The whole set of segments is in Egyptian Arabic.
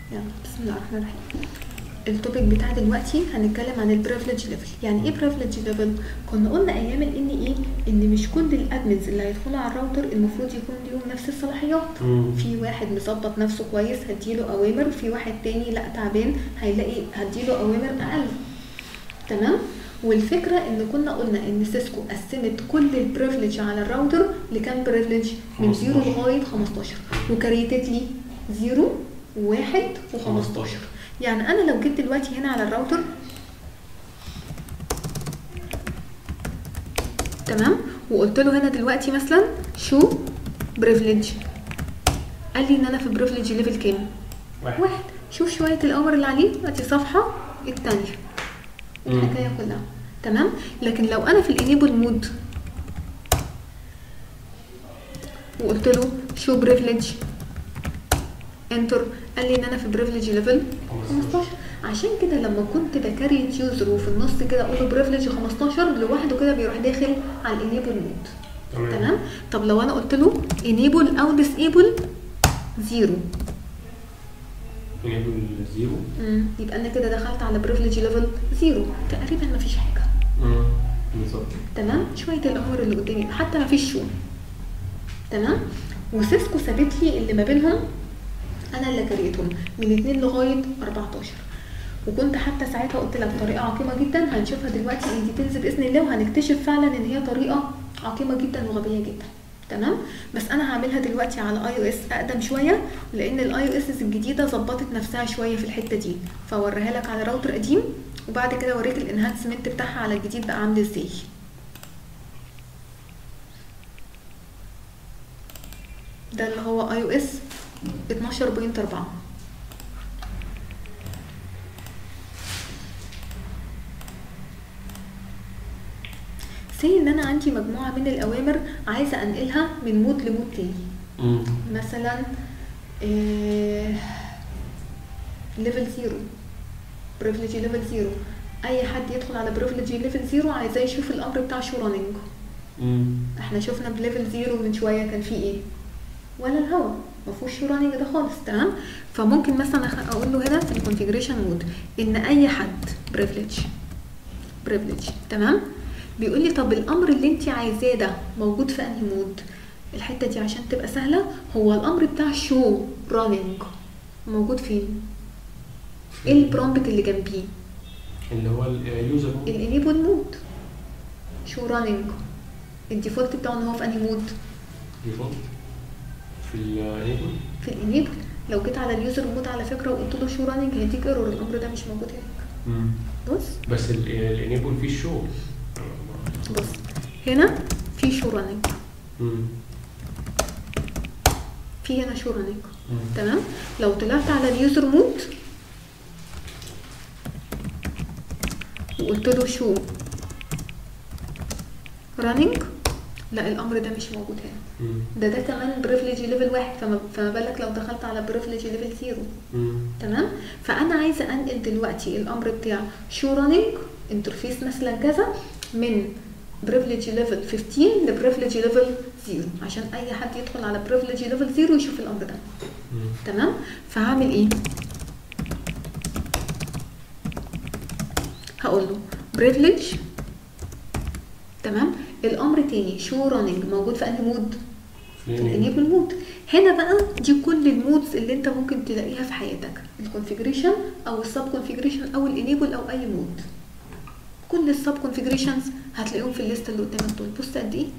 يلا بسم الله الرحمن الرحيم التوبيك بتاع دلوقتي هنتكلم عن البريفليج ليفل يعني ايه بريفليج ليفل كنا قلنا ايام الان ايه ان مش كل الادمنز اللي هيدخلوا على الراوتر المفروض يكون ليهم نفس الصلاحيات مم. في واحد مظبط نفسه كويس هديله اوامر وفي واحد تاني لا تعبان هيلاقي هديله اوامر اقل تمام والفكره ان كنا قلنا ان سيسكو قسمت كل البريفليج على الراوتر لكام بريفليج من 0 15. لغايه 15 وكريتت لي 0 1 و15 يعني انا لو جيت دلوقتي هنا على الراوتر تمام وقلت له هنا دلوقتي مثلا شو بريفليج قال لي ان انا في بريفليج ليفل كام واحد واحد شوف شويه الاوامر اللي عليه ادي صفحه الثانيه مم. الحكايه كلها تمام لكن لو انا في الانيبل مود وقلت له شو بريفليج انتر قال لي ان انا في بريفليج ليفل 15 عشان كده لما كنت بكريت يوزر وفي النص كده اقول له بريفليج 15 لوحده كده بيروح داخل على الانيبل مود تمام طب لو انا قلت له enable او disable زيرو انيبل زيرو يبقى انا كده دخلت على بريفليج ليفل زيرو تقريبا مفيش حاجه مم. بالظبط تمام شويه الامور اللي قدامي حتى مفيش شو تمام وسيسكو سابت لي اللي ما بينهم انا اللي كريتهم من 2 لغايه 14 وكنت حتى ساعتها قلت لك طريقه عقيمه جدا هنشوفها دلوقتي ان ديتيلز باذن الله وهنكتشف فعلا ان هي طريقه عقيمه جدا وغبيه جدا تمام بس انا هعملها دلوقتي على اي او اس اقدم شويه لان الاي او اس الجديده ظبطت نفسها شويه في الحته دي فاوريها لك على راوتر قديم وبعد كده اوريك الانهانسمنت بتاعها على الجديد بقى عامل ازاي ده اللي هو اي او اس 12.4 سي ان انا عندي مجموعه من الاوامر عايزه انقلها من مود لمود تاني مم. مثلا ليفل زيرو بريفليجي ليفل زيرو اي حد يدخل على بريفليجي ليفل زيرو عايزاه يشوف الامر بتاع شو راننج مم. احنا شفنا بليفل زيرو من شويه كان فيه ايه ولا الهوا ما فيهوش شو راننج ده خالص تمام فممكن مثلا أخ- اقول له هنا في الكونفيجريشن مود ان اي حد بريفليج بريفليج تمام بيقول لي طب الامر اللي انت عايزاه ده موجود في انهي مود الحته دي عشان تبقى سهله هو الامر بتاع شو راننج موجود فين ايه البرومبت اللي جنبيه اللي هو اليوزر الانيبل مود شو راننج الديفولت بتاعه ان هو في انهي مود ديفولت في الانيبل في الانيبل لو جيت على اليوزر مود على فكره وقلت له شو راننج هيديك ايرور الامر ده مش موجود هناك بص بس الانيبل فيه الشو بص هنا في شو راننج مم. في هنا شو راننج مم. تمام لو طلعت على اليوزر مود وقلت له شو راننج لا الامر ده مش موجود هنا مم. ده ده كمان بريفليجي ليفل واحد فما, فما بالك لو دخلت على بريفليجي ليفل زيرو مم. تمام فانا عايزه انقل دلوقتي الامر بتاع شو راننج انترفيس مثلا كذا من بريفليجي ليفل 15 لبريفليجي ليفل 0 عشان اي حد يدخل على بريفليجي ليفل 0 يشوف الامر ده مم. تمام فهعمل ايه هقول له بريفليج تمام الامر تاني شو راننج موجود في انهي مود في في الانيبل الانيبل مود هنا بقى دي كل المودز اللي انت ممكن تلاقيها في حياتك الكونفيجريشن او السب كونفيجريشن او الانيبل او اي مود كل السب كونفيجريشنز هتلاقيهم في الليست اللي قدامك دول بص قد ايه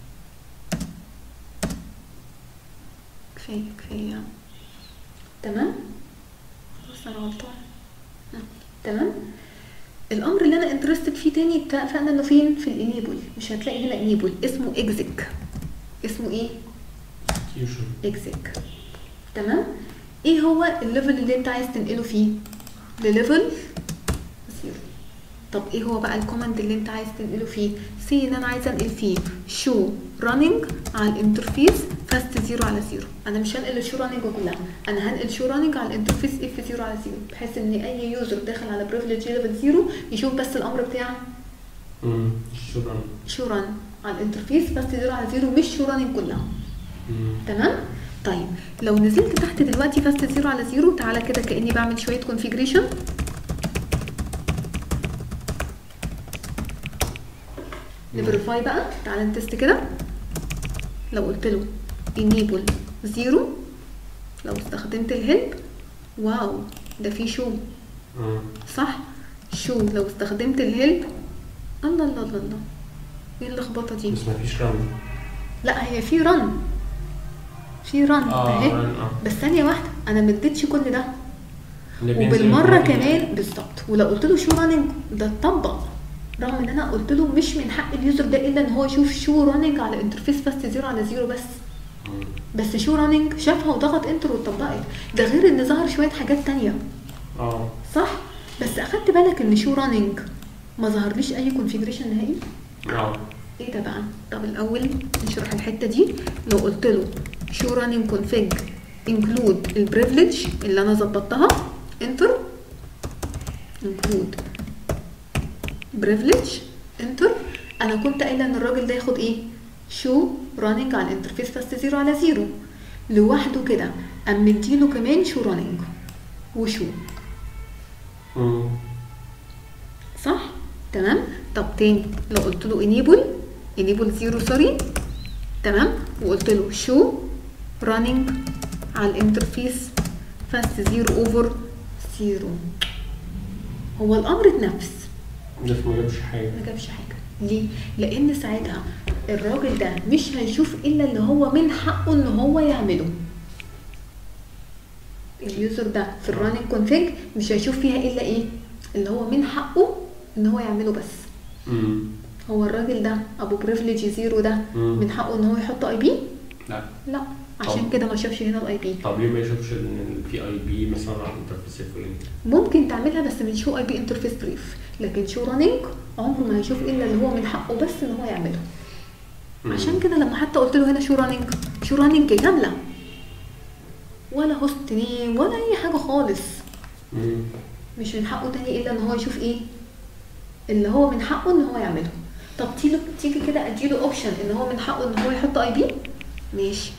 كفايه كفايه تمام بص انا غلطان ها، تمام الامر اللي انا انترستد فيه تاني اتفقنا انه فين في الانيبل مش هتلاقي هنا انيبل اسمه اكزيك اسمه ايه يوشر اكزيك تمام ايه هو الليفل اللي انت عايز تنقله فيه لليفل زيرو طب ايه هو بقى الكوماند اللي انت عايز تنقله فيه سي ان انا عايزه انقل فيه شو راننج على الانترفيس فاست زيرو على زيرو انا مش هنقل الشو راننج كلها انا هنقل شو راننج على الانترفيس اف زيرو على زيرو بحيث ان اي يوزر داخل على بريفليج ليفل زيرو يشوف بس الامر بتاع مم. شكرا شو ران على الانترفيس فاست زيرو على زيرو مش شو راننج كلها مم. تمام طيب لو نزلت تحت دلوقتي فاست زيرو على زيرو تعالى كده كاني بعمل شويه كونفيجريشن نفيريفاي بقى تعالى نتست كده لو قلت له enable زيرو لو استخدمت الهيلب واو ده في شو مم. صح شو لو استخدمت الهيلب الله الله الله الله ايه اللخبطه دي بس مفيش رن لا هي في رن في رن اه اهي رن اه بس ثانيه واحده انا ما اديتش كل ده ده بينزل وبالمره automatic. كمان بالظبط ولو قلت له شو راننج ده اتطبق رغم ان انا قلت له مش من حق اليوزر ده الا ان هو يشوف شو راننج على انترفيس فاست زيرو على زيرو بس مم. بس شو راننج شافها وضغط انتر واتطبقت ده غير ان ظهر شويه حاجات تانية اه صح بس اخدت بالك ان شو راننج ما ظهرليش اي كونفيجريشن نهائي اه ايه ده بقى طب الاول نشرح الحته دي لو قلت له شو راننج كونفيج انكلود البريفليج اللي انا ظبطتها انتر انكلود بريفليج انتر انا كنت قايله ان الراجل ده ياخد ايه شو راننج على الانترفيس فاست زيرو على زيرو لوحده كده قام مديله كمان شو راننج وشو مم. صح تمام طب تاني لو قلت له enable enable زيرو سوري تمام وقلت له show running على الانترفيس فاست زيرو اوفر زيرو هو الامر اتنفس ده ما جابش حاجه ما جابش حاجه ليه لان ساعتها الراجل ده مش هيشوف الا اللي هو من حقه ان هو يعمله اليوزر ده في الراننج كونفيج مش هيشوف فيها الا ايه اللي هو من حقه ان هو يعمله بس مم. هو الراجل ده ابو بريفليج زيرو ده مم. من حقه ان هو يحط اي بي لا لا عشان طب. كده ما شافش هنا الاي بي طب ليه ما يشوفش ان في اي بي مثلا على الانترفيس الفلاني ممكن تعملها بس من شو اي بي انترفيس بريف لكن شو راننج عمره ما هيشوف الا اللي هو من حقه بس ان هو يعمله مم. عشان كده لما حتى قلت له هنا شو راننج شو راننج كامله ولا هوست نيم ولا اي حاجه خالص مم. مش من حقه تاني الا ان هو يشوف ايه اللي هو من حقه ان هو يعمله طب تيجي تيجي كده اديله اوبشن ان هو من حقه ان هو يحط اي بي ماشي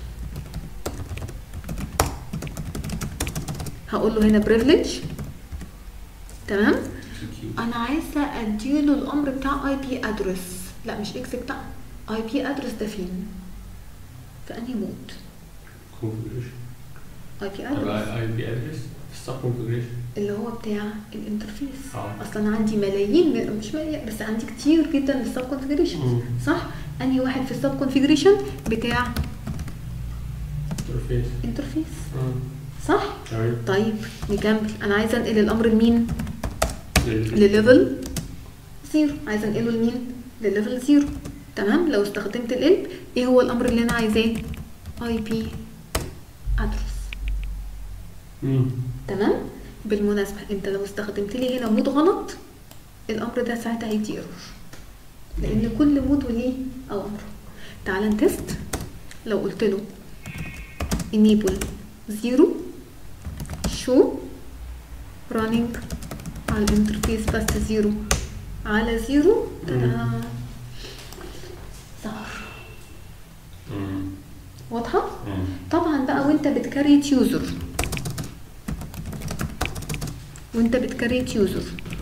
هقول له هنا بريفليج تمام execute. انا عايزه اديله الامر بتاع اي بي ادرس لا مش اكس بتاع اي بي ادرس ده فين في انهي مود configuration. اي بي طب ادرس اي بي ادرس في السب كونفجريشن اللي هو بتاع الانترفيس اه. اصلا عندي ملايين من- مش ملايين بس عندي كتير جدا من السب كونفيجريشن مم. صح انهي واحد في السب كونفيجريشن بتاع انترفيس انترفيس صح تمام طيب نكمل انا عايزه انقل الامر لمين لل- لليفل زيرو عايزه انقله لمين لليفل زيرو تمام لو استخدمت القلب ايه هو الامر اللي انا عايزاه اي بي ادرس مم. تمام بالمناسبه انت لو استخدمت لي هنا مود غلط الامر ده ساعتها هيدي ايرور لان كل مود وليه اوامره تعال نتست لو قلت له enable زيرو show running على الانترفيس بس زيرو على زيرو تدا ظهر مم. واضحه مم. طبعا بقى وانت بتكريت يوزر وانت بتكريت يوزر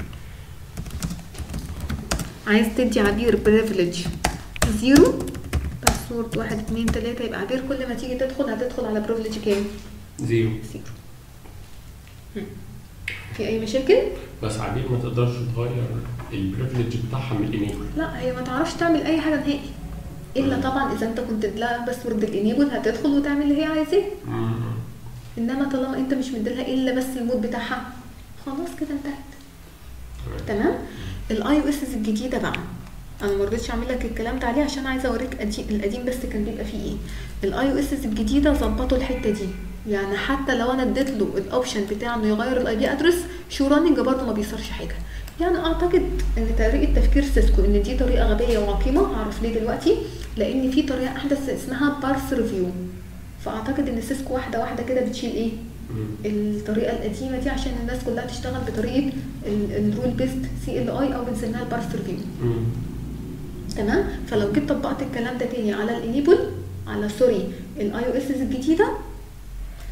عايز تدي عبير بريفليج زيرو باسورد واحد اتنين تلاتة يبقى عبير كل ما تيجي تدخل هتدخل على بريفليج كام؟ زيرو زيرو هم. في اي مشاكل؟ بس عبير ما تقدرش تغير البريفليج بتاعها من الانيبل لا هي ما تعرفش تعمل اي حاجه نهائي الا طبعا اذا انت كنت لها باسورد الانيبل هتدخل وتعمل اللي هي عايزاه انما طالما انت مش مديلها الا بس المود بتاعها خلاص كده انتهت تمام الاي او اس الجديده بقى انا ما رضيتش اعمل لك الكلام ده عليه عشان عايزه اوريك أدي- القديم بس كان بيبقى فيه ايه الاي او اس الجديده ظبطوا الحته دي يعني حتى لو انا اديت له الاوبشن بتاع انه يغير الاي بي ادرس شو راننج برضه ما بيصيرش حاجه يعني اعتقد ان طريقه تفكير سيسكو ان دي طريقه غبيه وعقيمه هعرف ليه دلوقتي لان في طريقه احدث اسمها بارس ريفيو فاعتقد ان سيسكو واحده واحده كده بتشيل ايه الطريقه القديمه دي عشان الناس كلها تشتغل بطريقه الرول بيست سي ال اي او بنسميها البارس ريفيو تمام فلو جيت طبقت الكلام ده تاني على الانيبل على سوري الاي او اس الجديده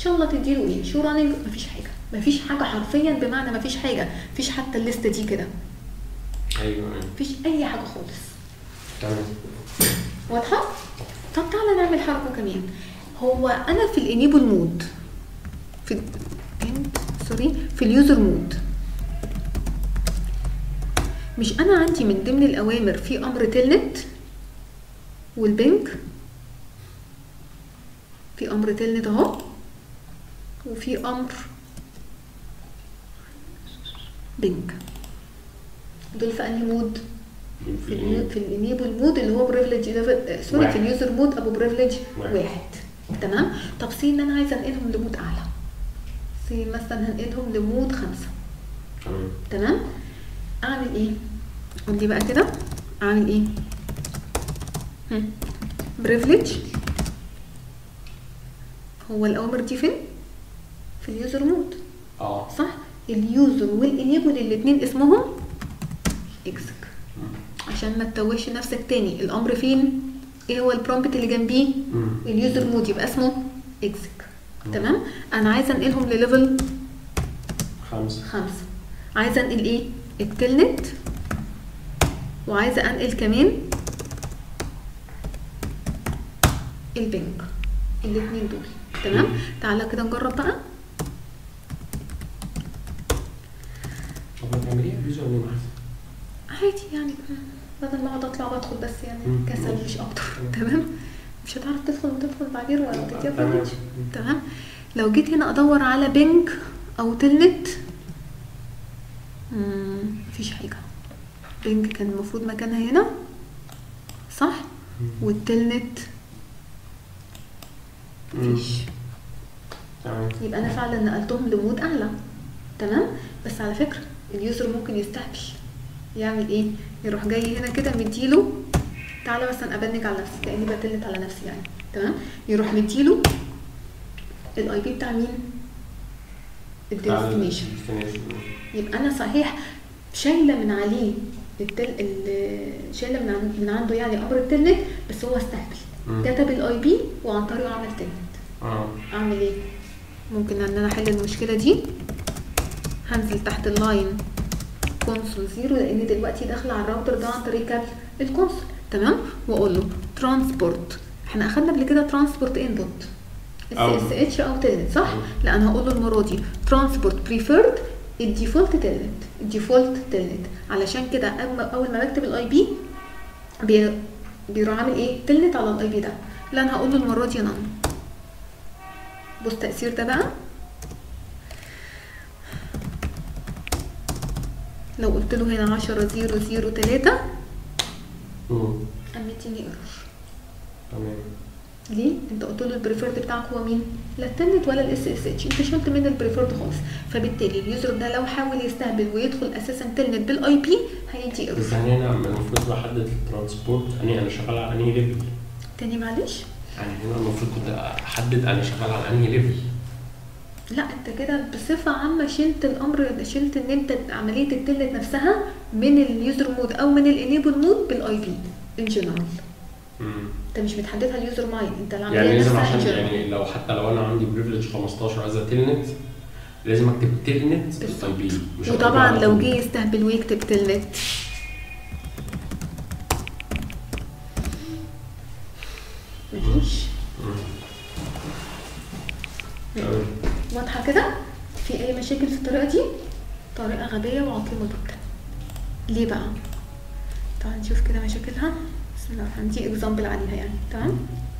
شاء الله تديله ايه شو راننج مفيش حاجه مفيش حاجه حرفيا بمعنى مفيش حاجه مفيش حتى الليسته دي كده ايوه ايوه مفيش اي حاجه خالص تمام واضحه طب تعالى نعمل حركه كمان هو انا في الانيبل مود في ال- سوري في اليوزر مود مش انا عندي من ضمن الاوامر في امر تلنت والبنك في امر تلنت اهو وفي امر بنك دول في انهي مود في اليو- في الانيبل مود اللي هو بريفليج ليفل سوري في واحد. اليوزر مود ابو بريفليج واحد. واحد تمام طب سي ان انا عايزه انقلهم لمود اعلى سي مثلا هنقلهم لمود خمسة تمام تمام اعمل ايه قول لي بقى كده اعمل ايه بريفليج هو الاوامر دي فين في اليوزر مود اه صح اليوزر والانيبل الاتنين اسمهم اكسك عشان ما تتوهش نفسك تاني الامر فين ايه هو البرومبت اللي جنبيه مم. اليوزر مود يبقى اسمه اكسك مم. تمام انا عايزه انقلهم لليفل خمسة خمسة عايزه انقل ايه التلنت وعايزه انقل كمان البنك الاتنين دول تمام مم. تعالى كده نجرب بقى طب ما تعمليها فيجوال نيم احسن عادي يعني بدل ما اقعد اطلع وادخل بس يعني مم. كسل مش اكتر مم. تمام مش هتعرف تدخل وتدخل بعدين ولا تتيا تمام تمام لو جيت هنا ادور على بنك او تلنت مم، مفيش حاجه بنك كان المفروض مكانها هنا صح والتلنت مفيش تمام يبقى انا فعلا نقلتهم لمود اعلى تمام بس على فكره اليوزر ممكن يستهبل يعمل ايه يروح جاي هنا كده مديله تعالى مثلا ابنج على نفسي كاني بتلت على نفسي يعني تمام يروح مديله الاي بي بتاع مين الديستنيشن يبقى انا صحيح شايله من عليه التل... ال- شايله من, عن... من عنده يعني امر التلنت بس هو استهبل مم. كتب الاي بي وعن طريقه عمل تلنت اه اعمل ايه ممكن ان انا احل المشكله دي هنزل تحت اللاين كونسول زيرو لان دلوقتي داخله على الراوتر ده عن طريق كابل الكونسول تمام واقول له ترانسبورت احنا اخدنا قبل كده ترانسبورت انبوت اس أو- اس اتش او تلنت صح أو. لا انا هقول له المره دي ترانسبورت بريفيرد الديفولت تلنت الديفولت تلنت علشان كده أما- اول ما بكتب الاي بي بي بيروح عامل ايه تلنت على الاي بي ده لا انا هقول له المره دي نان بص التأثير ده بقى لو قلت له هنا عشرة زيرو زيرو تلاتة مم. قام مديني ايرور تمام ليه؟ انت قلت له البريفيرد بتاعك هو مين؟ لا التلنت ولا الاس اس اتش انت شلت من البريفيرد خالص فبالتالي اليوزر ده لو حاول يستهبل ويدخل اساسا تلنت بالاي بي هيدي ايرور بس يعني انا المفروض بحدد الترانسبورت يعني انا شغال على انهي ليفل تاني معلش يعني هنا المفروض كنت احدد انا شغال على انهي ليفل لا انت كده بصفة عامة شلت الامر شلت ان انت عملية التلنت نفسها من اليوزر مود او من الانيبل مود بالاي بي ان جنرال مم. انت مش بتحددها اليوزر ماين انت العمليه يعني لازم نفسها عشان in general. يعني لو حتى لو انا عندي بريفليج 15 عايزه تلنت لازم اكتب تلنت بالاي بي مش هكتب وطبعا على لو طول. جه يستهبل ويكتب تلنت مفيش مم. تمام. واضحه كده في اي مشاكل في الطريقه دي طريقه غبيه وعقيمه جدا ليه بقى تعال نشوف كده مشاكلها بسم الله الرحمن دي اكزامبل عليها يعني تمام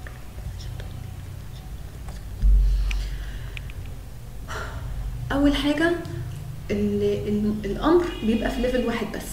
اول حاجه ال ال الامر بيبقى في ليفل واحد بس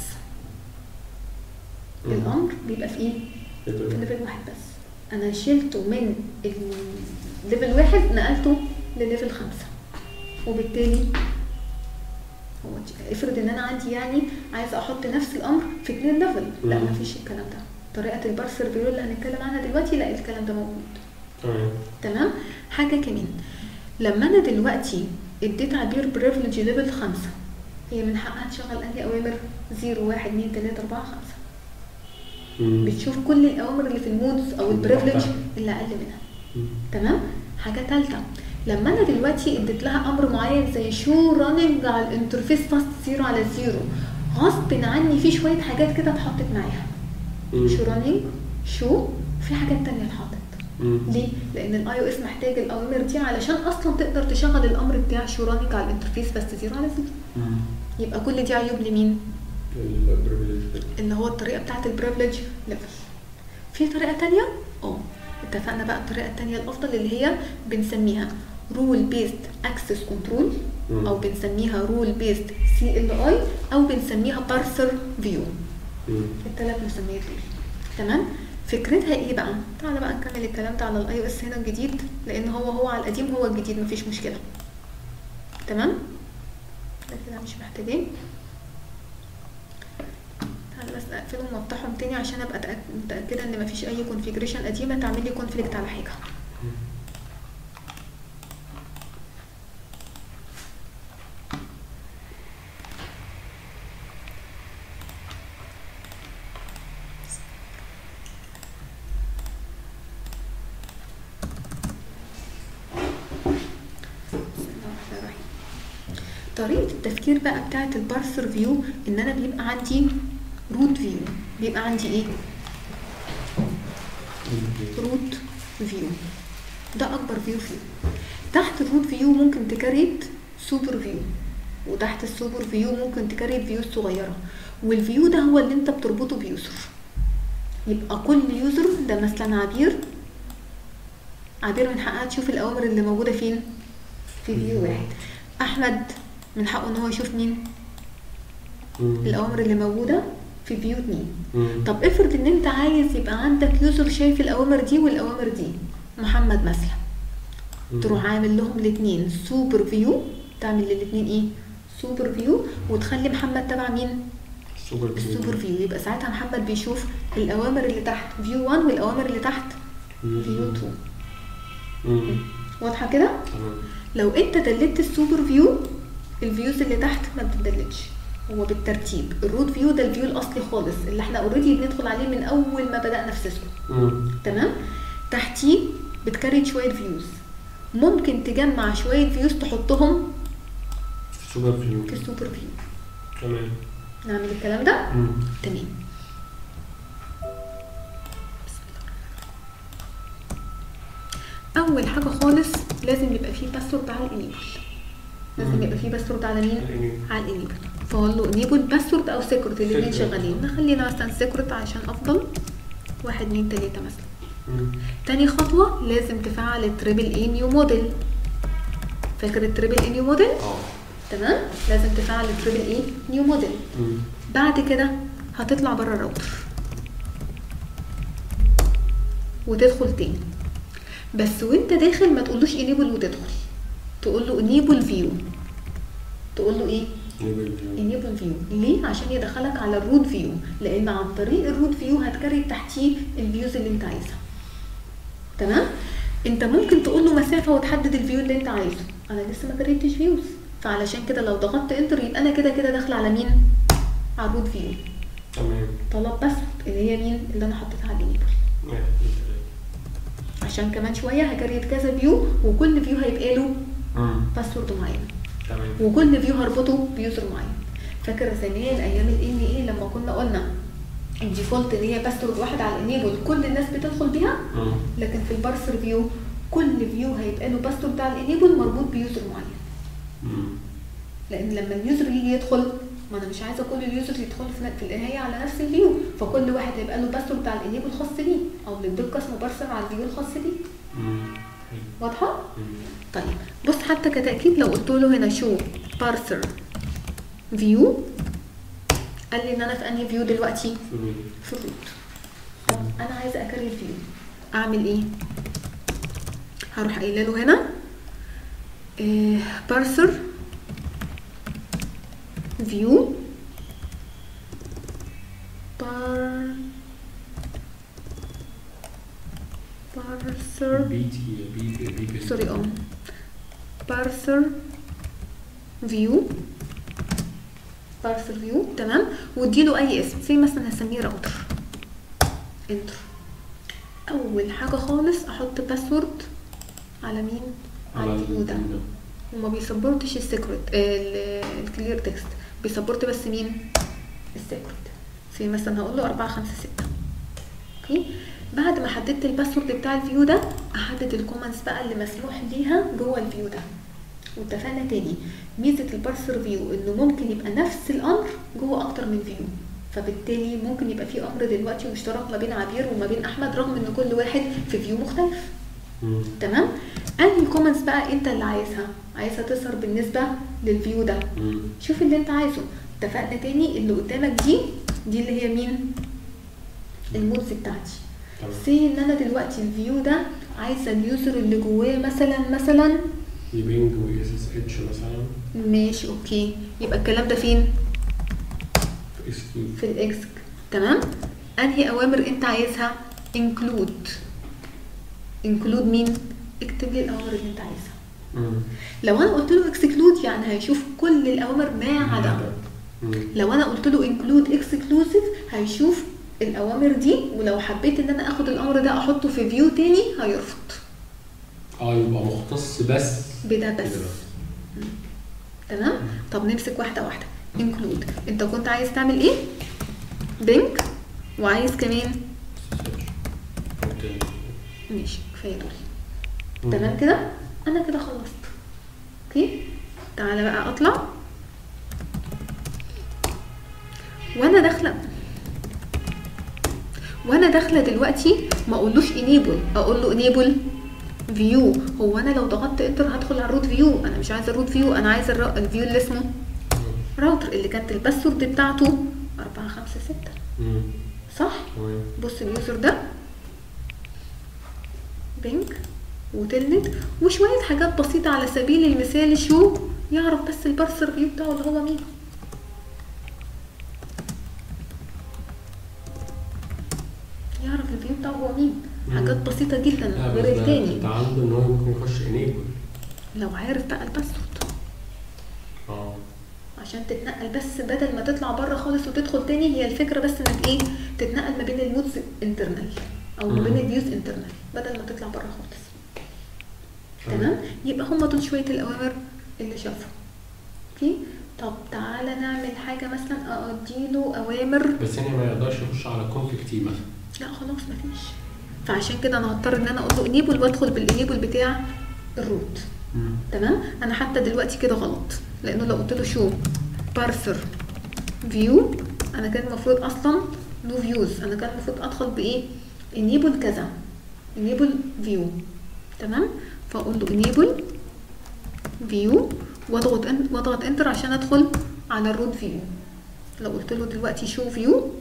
مم. الامر بيبقى في ايه في ليفل. ليفل واحد بس انا شلته من الليفل واحد نقلته لليفل خمسة وبالتالي هو دي- افرض ان انا عندي يعني عايزه احط نفس الامر في اتنين ليفل لا مم. مفيش الكلام ده طريقه البارسر فيو اللي هنتكلم عنها دلوقتي لا الكلام ده موجود تمام تمام حاجه كمان لما انا دلوقتي اديت عبير بريفليج ليفل خمسة هي من حقها تشغل انهي اوامر زيرو واحد اتنين تلاته اربعه خمسه مم. بتشوف كل الاوامر اللي في المودز او البريفليج لوحدها. اللي اقل منها مم. تمام حاجه ثالثه لما انا دلوقتي اديت لها امر معين زي شو راننج على الانترفيس فاست زيرو على زيرو غصب عني في شويه حاجات كده اتحطت معاها مم. شو راننج شو في حاجات تانية اتحطت مم. ليه؟ لان الاي او اس محتاج الاوامر دي علشان اصلا تقدر تشغل الامر بتاع شو راننج على الانترفيس بس زيرو على زيرو مم. يبقى كل دي عيوب لمين؟ البريفليج اللي هو الطريقه بتاعت البريفليج ليفل في طريقه تانية اه اتفقنا بقى الطريقه التانية الافضل اللي هي بنسميها رول بيست اكسس كنترول مم. او بنسميها رول بيست سي ال اي او بنسميها بارسر فيو مم. الثلاث مسميات دول تمام فكرتها ايه بقى تعالى بقى نكمل الكلام ده على الاي او اس هنا الجديد لان هو هو على القديم هو الجديد مفيش مشكله تمام ده كده مش محتاجين تعالى بس اقفلهم وافتحهم تاني عشان ابقى أتأك- متاكده ان مفيش اي كونفيجريشن قديمه تعمل لي كونفليكت على حاجه بسم الله الرحمن الرحيم. طريقة التفكير بقى بتاعة البارسر فيو ان انا بيبقى عندي روت فيو بيبقى عندي ايه روت فيو ده اكبر فيو فيه تحت الروت فيو ممكن تكريت سوبر فيو وتحت السوبر فيو ممكن تكريت فيو صغيرة والفيو ده هو اللي انت بتربطه بيوزر يبقى كل يوزر ده مثلا عبير عبير من حقها تشوف الاوامر اللي موجودة فين في فيو واحد احمد من حقه ان هو يشوف مين مم. الاوامر اللي موجودة في فيو اتنين مم. طب افرض ان انت عايز يبقى عندك يوزر شايف الاوامر دي والاوامر دي محمد مثلا مم. تروح عامل لهم الاثنين سوبر فيو تعمل للاثنين ايه سوبر فيو وتخلي محمد تبع مين السوبر فيو. السوبر فيو يبقى ساعتها محمد بيشوف الاوامر اللي تحت فيو 1 والاوامر اللي تحت مم. فيو 2 مم. واضحه كده تمام لو انت دلت السوبر فيو الفيوز اللي تحت ما بتدلتش هو بالترتيب الروت فيو ده الفيو الاصلي خالص اللي احنا اوريدي بندخل عليه من اول ما بدانا في سيسكو مم. تمام تحتيه بتكريت شويه فيوز ممكن تجمع شويه فيوز تحطهم السوبر فيو في السوبر فيو تمام نعمل الكلام ده مم. تمام اول حاجه خالص لازم يبقى فيه باسورد على الانيبل لازم مم. يبقى فيه باسورد على مين الانيبل. على الانيبل فاقول له انيبل باسورد او سيكرت الاثنين Secret. شغالين نخلينا مثلا سيكرت عشان افضل واحد اتنين تلاته مثلا مم. تاني خطوة لازم تفعل التريبل اي نيو موديل فاكر التريبل اي نيو موديل؟ اه تمام؟ لازم تفعل التريبل اي نيو موديل مم. بعد كده هتطلع بره الراوتر وتدخل تاني بس وانت داخل ما تقولوش انيبل وتدخل تقول له انيبل فيو تقول له ايه انيبل فيو انيبل فيو ليه عشان يدخلك على الروت فيو لان عن طريق الروت فيو هتكري تحتيه الفيوز اللي انت عايزها تمام انت ممكن تقول له مسافه وتحدد الفيو اللي انت عايزه انا لسه ما كريتش فيوز فعلشان كده لو ضغطت انتر يبقى انا كده كده داخله على مين على الروت فيو تمام طلب بس اللي هي مين اللي انا حطيتها على الانيبل واحد اتنين تلاته عشان كمان شويه هكريت كذا فيو وكل فيو هيبقى له مم. باسورد معين تمام وكل فيو هربطه بيوزر معين فاكر زمان ايام الان ايه لما كنا قلنا الديفولت ان هي باسورد واحد على الانيبل كل الناس بتدخل بيها مم. لكن في البارسر فيو كل فيو هيبقى له باسورد بتاع الانيبل مربوط بيوزر معين مم. لان لما اليوزر يجي يدخل ما انا مش عايزه كل اليوزر يدخلوا في في النهايه على نفس الفيو فكل واحد هيبقى له باسورد بتاع الانيبل خاص بيه او بندق اسمه بارسر على الفيو الخاص بيه مم. حلو. واضحه مم. طيب بص حتى كتأكيد لو قلت له هنا شو بارسر فيو قال لي ان انا في انهي فيو دلوقتي في الروت. في الروت طب انا عايزه اكرر فيو اعمل ايه هروح قايله له هنا بارسر فيو بار بارسر بي تي بي بي بي سوري اه بارسر فيو بارسر فيو تمام واديله اي اسم زي مثلا هسميه راوتر انتر اول حاجه خالص احط باسورد على مين على الفيو ده وما بيسبورتش السيكريت الكلير تكست بيسبورت بس مين السيكريت في مثلا هقول له 4 5 6 اوكي بعد ما حددت الباسورد بتاع الفيو ده احدد الكومنتس بقى اللي مسموح ليها جوه الفيو ده واتفقنا تاني ميزه البارسر فيو انه ممكن يبقى نفس الامر جوه اكتر من فيو فبالتالي ممكن يبقى في امر دلوقتي مشترك ما بين عبير وما بين احمد رغم ان كل واحد في فيو مختلف مم. تمام انهي كومنتس بقى انت اللي عايزها عايزها تظهر بالنسبه للفيو ده مم. شوف اللي انت عايزه اتفقنا تاني اللي قدامك دي دي اللي هي مين المودز بتاعتي تمام سي ان انا دلوقتي الفيو ده عايزه اليوزر اللي جواه مثلا مثلا يبينج و اس اس اتش مثلا ماشي اوكي يبقى الكلام ده فين في اس كيو في الاكسك تمام انهي اوامر انت عايزها انكلود انكلود مين اكتب لي الاوامر اللي انت عايزها مم. لو انا قلت له اكسكلود يعني هيشوف كل الاوامر ما عدا مم. لو انا قلت له انكلود اكسكلوسيف هيشوف الاوامر دي ولو حبيت ان انا اخد الامر ده احطه في فيو تاني هيرفض اه يبقى مختص بس بده بس كده تمام طب نمسك واحده واحده انكلود انت كنت عايز تعمل ايه بينك وعايز كمان اوكي ماشي كفايه دول مم. تمام كده انا كده خلصت اوكي تعالى بقى اطلع وانا داخله وانا داخله دلوقتي ما اقولوش انيبل اقول انيبل انيبل فيو هو انا لو ضغطت انتر هدخل على الروت فيو انا مش عايزه الروت فيو انا عايزه الرا- الفيو اللي اسمه راوتر اللي كانت الباسورد بتاعته 4 5 6 مم. صح تمام بص اليوزر ده بينك وتلنت وشوية حاجات بسيطة على سبيل المثال شو يعرف بس البارسر فيو بتاعه اللي هو مين يعرف الفيو بتاعه هو مين مم. حاجات بسيطة جدا لا غير بس ده التاني ده عنده ان هو ممكن يخش انيبل لو عارف بقى الباسورد اه عشان تتنقل بس بدل ما تطلع بره خالص وتدخل تاني هي الفكره بس انك ايه تتنقل ما بين المودز انترنال او ما بين مم. الفيوز انترنال بدل ما تطلع بره خالص تمام يبقى هم دول شويه الاوامر اللي شافوا اوكي طب تعالى نعمل حاجه مثلا اديله اوامر بس هنا ما يقدرش يخش على كونفيك تي مثلا لا خلاص مفيش فعشان كده انا هضطر ان انا اقول له انيبل وادخل بالانيبل بتاع الروت مم. تمام انا حتى دلوقتي كده غلط لانه لو قلت له شو بارسر فيو انا كان المفروض اصلا نو فيوز انا كان المفروض ادخل بايه انيبل كذا انيبل فيو تمام فاقول له انيبل فيو واضغط ان واضغط انتر عشان ادخل على الروت فيو لو قلت له دلوقتي شو فيو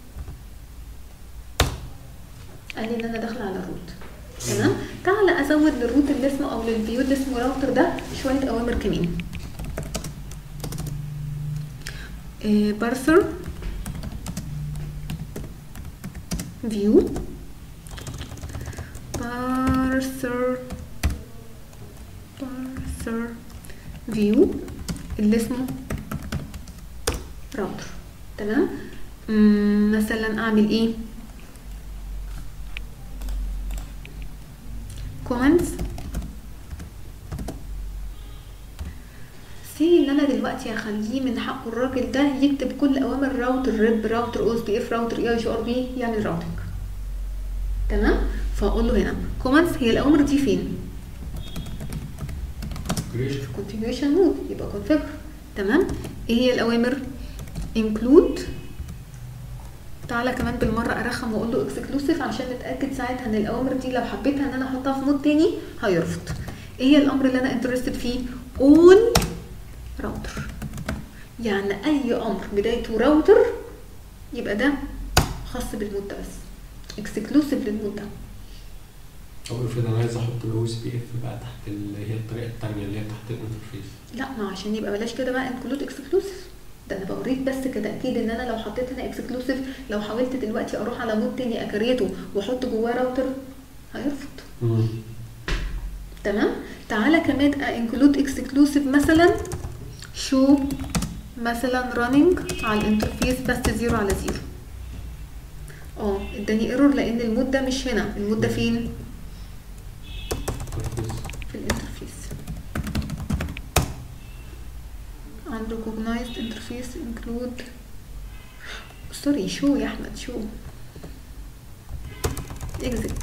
قال لي ان انا داخله على الروت تمام تعالى ازود للروت اللي اسمه او للفيو اللي اسمه راوتر ده شويه اوامر كمان بارسر فيو بارسر بارسر فيو اللي اسمه راوتر تمام مم، مثلا اعمل ايه كومنتس سي ان انا دلوقتي هخليه من حقه الراجل ده يكتب كل اوامر راوتر ريب راوتر او اس بي اف راوتر اي جي ار بي يعمل راوتنج تمام فاقول له هنا كومنتس هي الاوامر دي فين كريشن configuration مود يبقى configure تمام ايه هي الاوامر include تعالى كمان بالمره ارخم واقول له exclusive عشان نتاكد ساعتها ان الاوامر دي لو حبيتها ان انا احطها في مود تاني هيرفض ايه هي الامر اللي انا انترستد فيه all راوتر يعني اي امر بدايته راوتر يبقى ده خاص بالمود ده بس exclusive للمود ده طب افرض انا عايز احط الاو اس بي اف بقى تحت اللي هي الطريقه الثانيه اللي هي تحت الانترفيس لا ما عشان يبقى بلاش كده بقى انكلود اكسكلوسيف ده انا بوريك بس كتاكيد ان انا لو حطيت هنا اكسكلوسيف لو حاولت دلوقتي اروح على مود تاني اكريته واحط جواه راوتر هيرفض مم. تمام تعالى كمان انكلود اكسكلوسيف مثلا شو مثلا راننج على الانترفيس بس زيرو على زيرو اه اداني ايرور لان المود ده مش هنا المود ده فين تركيز. في الانترفيس unrecognized interface include سوري شو يا احمد شو exec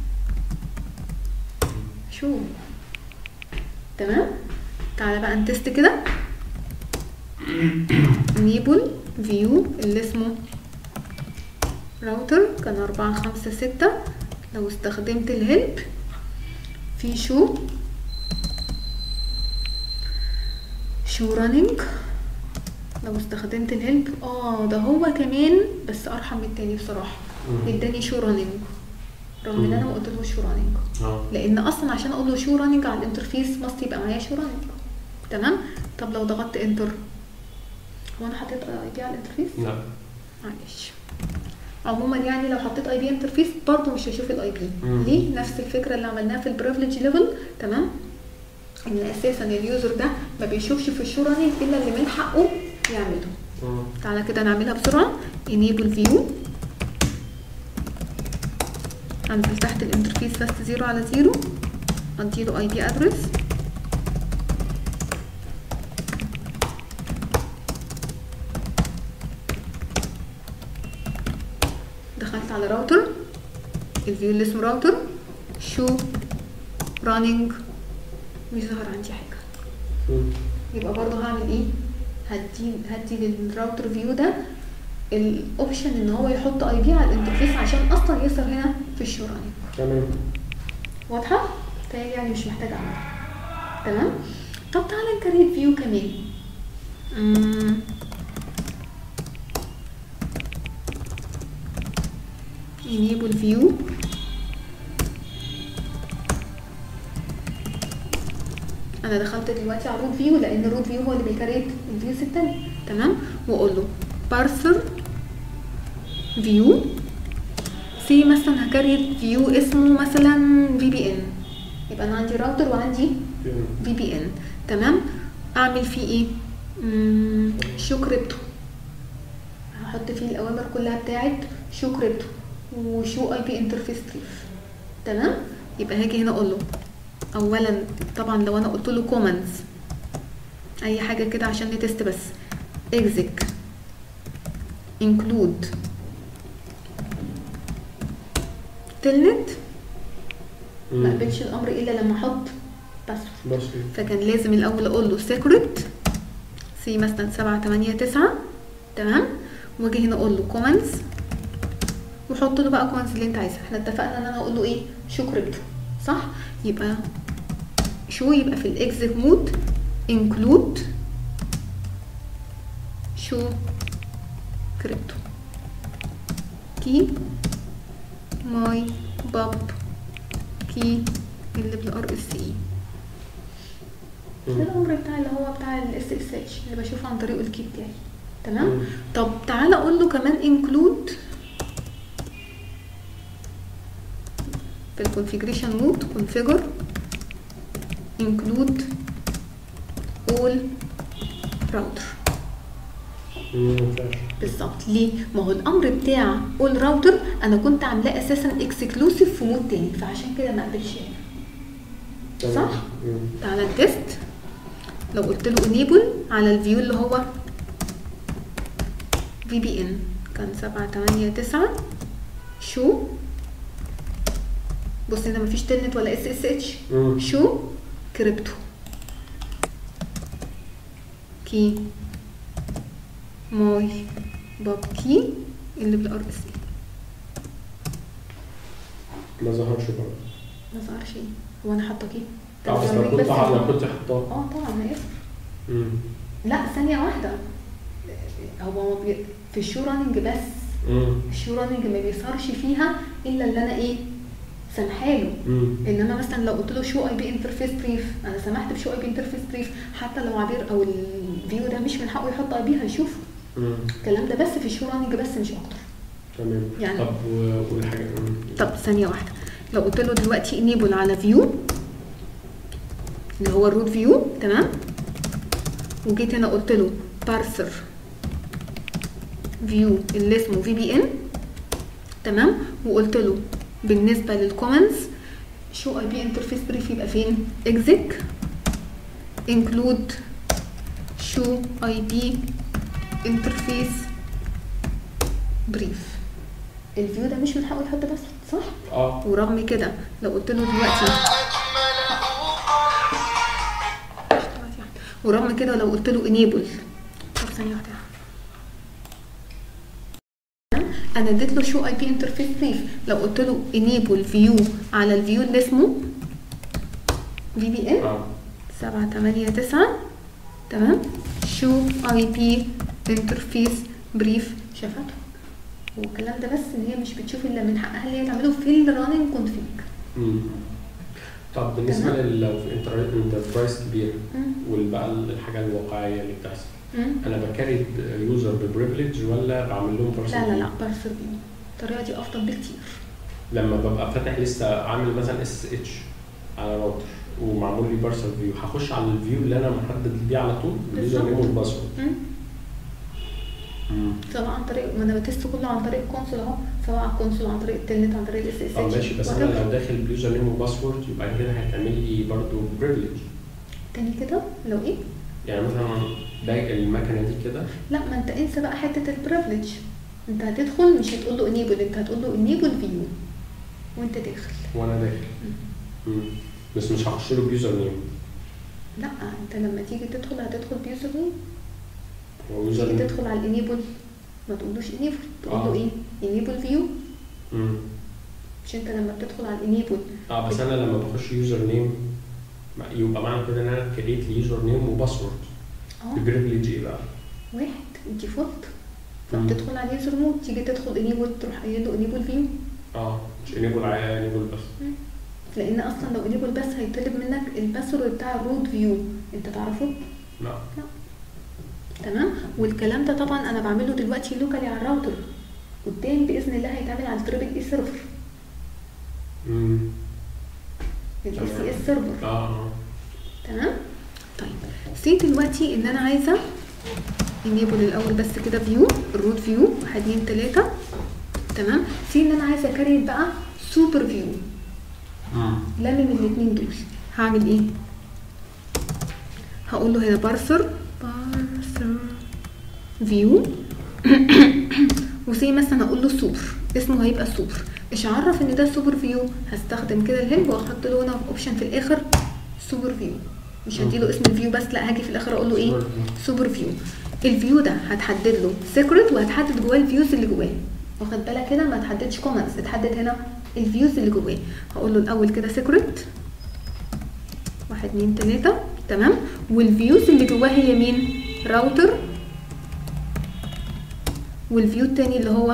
شو تمام تعالى بقى نتست كده enable view اللي اسمه راوتر كان أربعة خمسة ستة لو استخدمت الهلب في شو شو رانينج لو استخدمت الهلب اه ده هو كمان بس ارحم من التاني بصراحه مم. اداني شو رانينج رغم ان انا ما قلتلوش شو رانينج اه لان اصلا عشان اقول له شو رانينج على الانترفيس ماست يبقى معايا شو رانينج تمام طب لو ضغطت انتر هو انا حطيت اي بي على الانترفيس لا معلش عموما يعني لو حطيت اي بي انترفيس برضه مش هشوف الاي بي مم. ليه نفس الفكره اللي عملناها في البريفليج ليفل تمام ان اساسا اليوزر ده ما بيشوفش في الشو رانينج الا اللي من حقه يعمله مم. تعالى كده نعملها بسرعه enable view انزل تحت الانترفيس بس زيرو على زيرو اديله اي بي ادرس دخلت على راوتر الفيو اللي اسمه راوتر شو رانينج مش ظهر عندي حاجه مم. يبقى برضه هعمل ايه هدي هدي للراوتر فيو ده الاوبشن ان هو يحط اي بي على الانترفيس عشان اصلا يظهر هنا في الشوراني تمام واضحه تاني يعني مش محتاجه اعمل تمام طب تعالى نكريت فيو كمان مم. enable view انا دخلت دلوقتي على روت فيو لان روت فيو هو اللي بيكريت الفيوز التانية تمام واقول له parser view سي مثلا هكريت فيو اسمه مثلا في بي ان يبقى انا عندي راوتر وعندي في بي ان تمام اعمل فيه ايه مم، شو كريبتو هحط فيه الاوامر كلها بتاعت شو كريبتو وشو اي بي انترفيس تريف تمام يبقى هاجي هنا اقول له اولا طبعا لو انا قلت له كومنتس اي حاجه كده عشان نتست بس exec include telnet ما قبلش الامر الا لما احط باسورد بس فكان لازم الاول اقول له سيكريت سي مثلا سبعة تمانية تسعة تمام واجي هنا اقول له كومنتس وحط له بقى كومنتس اللي انت عايزها احنا اتفقنا ان انا اقول له ايه شو كريبتو صح يبقى شو يبقى في الاكزيت مود انكلود شو كريبتو كي ماي باب كي اللي بالار اس اي ده الامر بتاع اللي هو بتاع الاس اس اتش اللي بشوفه عن طريق الكي بتاعي تمام مم. طب تعالى اقول له كمان انكلود في الكونفيجريشن مود كونفيجر انكلود اول راوتر بالظبط ليه ما هو الامر بتاع اول راوتر انا كنت عاملاه اساسا اكسكلوسيف في مود تاني فعشان كده ما قبلش هنا صح؟ تعالى التست لو قلت له انيبل على الفيو اللي هو في بي ان كان سبعة تمانية تسعة شو بص هنا مفيش تلنت ولا اس اس اتش شو كريبتو كي ماي باب كي اللي بالار اس اي ما ظهرش برضه ما ظهرش ايه هو انا حاطه كي اه بس لو كنت لو كنت حطاه اه طبعا انا اسف مم. لا ثانية واحدة هو ما بي... في الشو راننج بس مم. الشو راننج ما بيظهرش فيها الا اللي انا ايه سامحاله مم. انما مثلا لو قلت له شو اي بي انترفيس بريف انا سمحت بشو اي بي انترفيس بريف حتى لو عبير او الفيو ده مش من حقه يحط اي بي هيشوفه مم. الكلام ده بس في الشو راننج بس مش اكتر تمام يعني- طب و- والحاجه مم. طب ثانية واحدة لو قلت له دلوقتي انيبل على فيو اللي هو الروت فيو تمام وجيت هنا قلت له بارسر فيو اللي اسمه في بي ان تمام وقلت له بالنسبة للكومنتس شو اي بي انترفيس بريف يبقى فين اكزيك انكلود شو اي بي انترفيس بريف الفيو ده مش من حقه يحط بس صح اه ورغم كده لو قلت له دلوقتي ورغم كده لو قلت له enable طب ثانية واحدة انا اديت له شو اي بي انترفيس بريف لو قلت له enable view على الفيو اللي اسمه في بي ان اه سبعة تمانية تسعة تمام شو اي بي انترفيس بريف شافته والكلام ده بس ان هي مش بتشوف الا من حقها اللي هي تعمله في الراننج كونفيج مم. طب بالنسبه تمام. لل- لو في انتربرايز كبير والبقى الحاجه الواقعيه اللي بتحصل انا بكاري يوزر ببريفليج ولا بعمل لهم لا بارسل لا لا بارسل فيو الطريقه دي افضل بكتير لما ببقى فاتح لسه عامل مثلا اس اتش على راوتر ومعمول لي بارسل فيو هخش على الفيو اللي انا محدد بيه على طول اليوزر نيم والباسورد سواء عن طريق ما انا بتست كله عن طريق الكونسول اهو سواء على الكونسول عن طريق التلنت عن طريق الاس اس اه ماشي بس انا لو داخل بيوزر نيم وباسورد يبقى كده هيتعمل لي برضه بريفليج تاني كده لو ايه يعني مثلا ده المكنه دي كده لا ما انت انسى بقى حته البريفليج انت هتدخل مش هتقول له انيبل انت هتقول له انيبل فيو وانت داخل وانا داخل مم. بس مش هخش له بيوزر نيم لا انت لما تيجي تدخل هتدخل بيوزر نيم هو يوزر تيجي نيم تدخل على الانيبل ما تقولوش انيبل تقول له آه. ايه انيبل فيو مم. مش انت لما بتدخل على الانيبل اه بس انا لما بخش يوزر نيم يبقى معنى كده ان انا كريت لي يوزر نيم وباسورد اه البريفليج ايه بقى؟ واحد الديفولت مم. فبتدخل على اليوزر مود تيجي تدخل انيبل تروح قايل له انيبل فيو اه مش انيبل انيبل بس لان اصلا لو انيبل بس هيطلب منك الباسورد بتاع الروت فيو انت تعرفه لا تمام والكلام ده طبعا انا بعمله دلوقتي لوكالي على الراوتر قدام باذن الله هيتعمل على التريبل اي سيرفر امم الاي سي تمام. اس سيرفر اه اه تمام طيب سي دلوقتي ان انا عايزه انيبل الاول بس كده فيو الروت فيو واحد اتنين تلاته تمام سي ان انا عايزه اكريت بقى سوبر فيو مم. لا من الاتنين دول هعمل ايه هقول له هنا بارسر بارسر فيو وسي مثلا هقول له سوبر اسمه هيبقى سوبر مش هعرف ان ده سوبر فيو هستخدم كده الهيلب واحط له هنا اوبشن في الاخر سوبر فيو مش هديله اسم الفيو بس لا هاجي في الاخر اقول له ايه سوبر فيو. سوبر فيو الفيو ده هتحدد له سيكريت وهتحدد جواه الفيوز اللي جواه واخد بالك هنا ما تحددش كومنتس تحدد هنا الفيوز اللي جواه هقول له الاول كده سيكريت واحد اتنين تلاته تمام والفيوز اللي جواه هي مين راوتر والفيو التاني اللي هو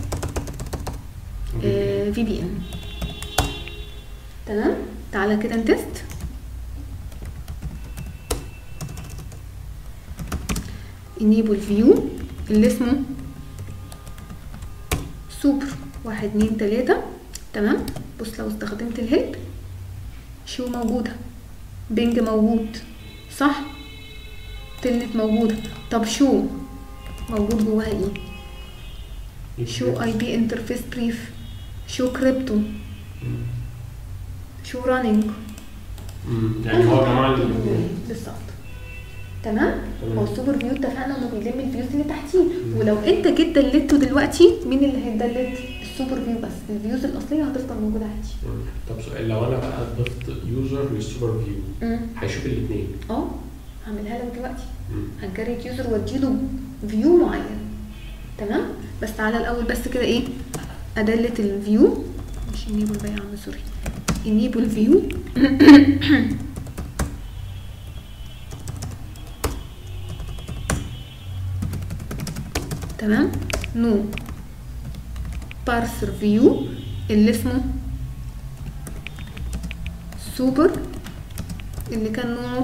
في بي ان تمام تعالى كده نتست enable view اللي اسمه سوبر واحد اتنين تلاتة تمام بص لو استخدمت الهيلب شو موجودة بينج موجود صح تلنت موجودة طب شو موجود جواها ايه شو اي بي انترفيس بريف شو كريبتو مم. شو رانينج مم. يعني هو جمع لي بالظبط تمام تمام. هو السوبر فيو اتفقنا انه بيلم الفيوز اللي تحتيه ولو انت جيت دلته دلوقتي مين اللي هيدلت السوبر فيو بس الفيوز الاصليه هتفضل موجوده عادي مم. طب سؤال لو انا بقى ضفت يوزر للسوبر فيو هيشوف الاثنين اه هعملها لك دلوقتي هنكريت يوزر واديله فيو معين تمام بس تعالى الاول بس كده ايه ادلت الفيو مش انيبل بقى يا عم سوري انيبل فيو تمام نو بارسر فيو اللي اسمه سوبر اللي كان نوعه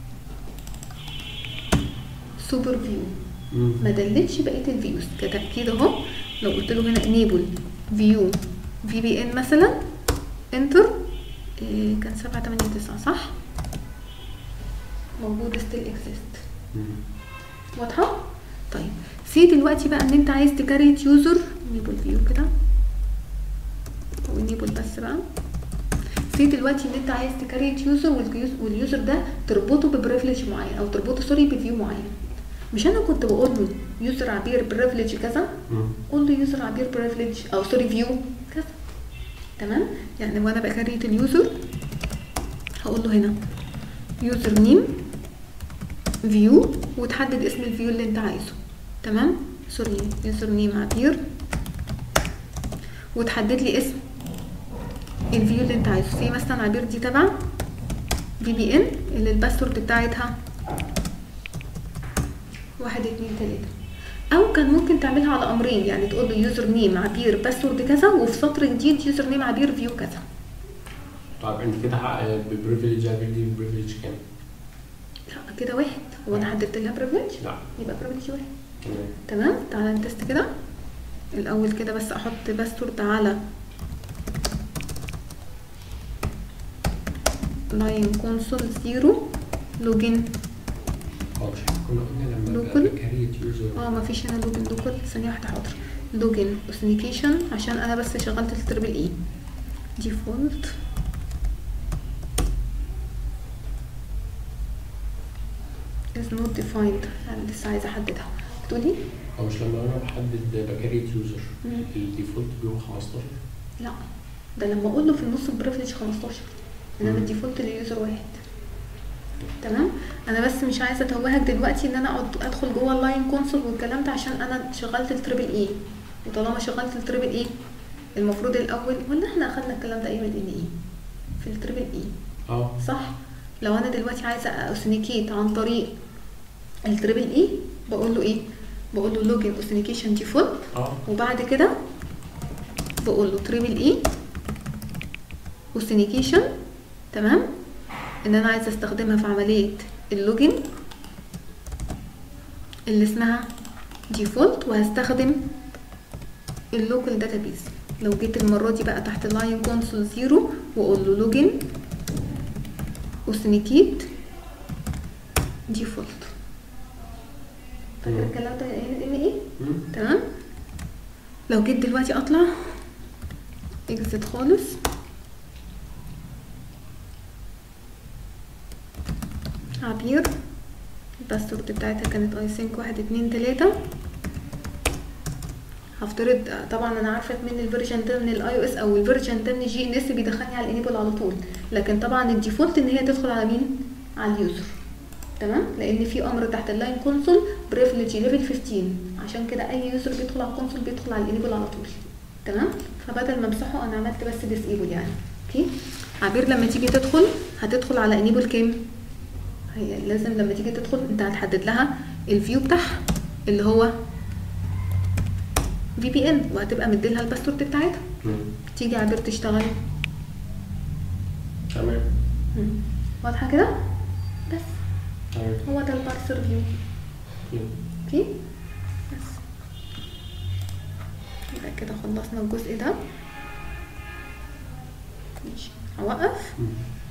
سوبر فيو مم. ما دلتش بقيه الفيوز كتاكيد اهو لو قلت له هنا انيبل فيو في بي ان مثلا انتر إيه كان سبعة تمانية تسعة صح موجود ستيل اكزيست مم. واضحه طيب سي دلوقتي بقى ان انت عايز تكريت يوزر انيبل فيو كده او انيبل بس بقى في دلوقتي ان انت عايز تكريت يوزر واليوزر ده تربطه ببريفليج معين او تربطه سوري بفيو معين مش انا كنت بقول له يوزر عبير بريفليج كذا مم. قول له يوزر عبير بريفليج او سوري فيو كذا تمام يعني وانا بكريت اليوزر هقول له هنا يوزر نيم فيو وتحدد اسم الفيو اللي انت عايزه تمام سوري يوزر نيم عبير وتحدد لي اسم الفيو اللي انت عايزه في مثلا عبير دي تبع في بي ان اللي الباسورد بتاعتها واحد اتنين تلاته او كان ممكن تعملها على امرين يعني تقول له يوزر نيم عبير باسورد كذا وفي سطر جديد يوزر نيم عبير فيو كذا طيب انت كده حقق ببريفليج عبير دي ببريفليج كام؟ لا كده واحد هو انا حددت لها بريفليج لا يبقى بريفليج واحد تمام تمام تعالى نتست كده الاول كده بس احط باسورد على لاين كونسول زيرو لوجن اه مش احنا كنا قلنا لما لوكال؟ كريت يوزر اه مفيش هنا لوجن لوكال ثانية واحدة حاضر لوجن اوثنيكيشن عشان انا بس شغلت التربل اي ديفولت is not defined انا لسه عايزة احددها بتقولي او مش لما انا بحدد بكريت يوزر مم. الديفولت بيبقى 15 لا ده لما اقول له في النص البريفليج 15 انما مم. الديفولت لليوزر واحد تمام انا بس مش عايزه اتوهك دلوقتي ان انا اقعد ادخل جوه اللاين كونسول والكلام ده عشان انا شغلت التريبل اي وطالما شغلت التريبل اي المفروض الاول ولا احنا اخدنا الكلام ده ايه من ان اي في التريبل اي اه صح لو انا دلوقتي عايزه اوثنيكيت عن طريق التريبل اي بقول له ايه بقول له لوجن اوثنيكيشن ديفولت اه وبعد كده بقول له تريبل اي اوثنيكيشن تمام ان انا عايزه استخدمها في عمليه اللوجن اللي اسمها ديفولت وهستخدم اللوكال داتابيز لو جيت المره دي بقى تحت اللاين كونسول زيرو واقول له لوجن اوثنيكيت ديفولت فاكر مم. الكلام ده ان ايه مم. تمام لو جيت دلوقتي اطلع اكزت خالص عبير الباسورد بتاعتها كانت اي سينك واحد اتنين تلاتة هفترض طبعا انا عارفه من الفيرجن ده من الاي او اس او الفيرجن ده من الجي ان اس بيدخلني على الانيبل على طول لكن طبعا الديفولت ان هي تدخل على مين على اليوزر تمام لان في امر تحت اللاين كونسول بريفليج ليفل 15 عشان كده اي يوزر بيدخل على الكونسول بيدخل على الانيبل على طول تمام فبدل ما امسحه انا عملت بس ديسيبل يعني اوكي عبير لما تيجي تدخل هتدخل على انيبل كام هي لازم لما تيجي تدخل انت هتحدد لها الفيو بتاعها اللي هو في بي ان وهتبقى مديلها الباسورد بتاعتها مم. تيجي عبير تشتغل تمام مم. واضحه كده بس تمام هو ده البارسر فيو مم. اوكي بس يبقى كده خلصنا الجزء ده ماشي هوقف مم.